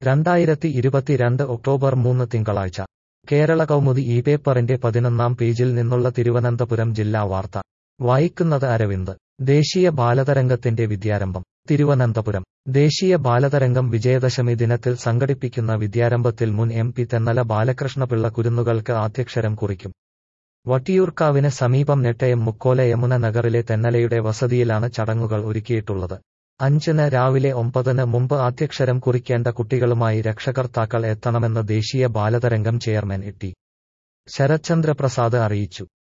രണ്ടായിരത്തി ഇരുപത്തിരണ്ട് ഒക്ടോബർ മൂന്ന് തിങ്കളാഴ്ച കേരള കൗമുദി ഈ പേപ്പറിന്റെ പതിനൊന്നാം പേജിൽ നിന്നുള്ള തിരുവനന്തപുരം ജില്ലാ വാർത്ത വായിക്കുന്നത് അരവിന്ദ് ദേശീയ ബാലതരംഗത്തിന്റെ വിദ്യാരംഭം തിരുവനന്തപുരം ദേശീയ ബാലതരംഗം വിജയദശമി ദിനത്തിൽ സംഘടിപ്പിക്കുന്ന വിദ്യാരംഭത്തിൽ മുൻ എം പി തെന്നല ബാലകൃഷ്ണപിള്ള കുരുന്നുകൾക്ക് ആദ്യക്ഷരം കുറിക്കും വട്ടിയൂർക്കാവിന് സമീപം നെട്ടയം മുക്കോല യമുന നഗറിലെ തെന്നലയുടെ വസതിയിലാണ് ചടങ്ങുകൾ ഒരുക്കിയിട്ടുള്ളത് അഞ്ചിന് രാവിലെ ഒമ്പതിന് മുമ്പ് ആദ്യക്ഷരം കുറിക്കേണ്ട കുട്ടികളുമായി രക്ഷകർത്താക്കൾ എത്തണമെന്ന് ദേശീയ ബാലതരംഗം ചെയർമാൻ ടി ശരത്ചന്ദ്ര പ്രസാദ് അറിയിച്ചു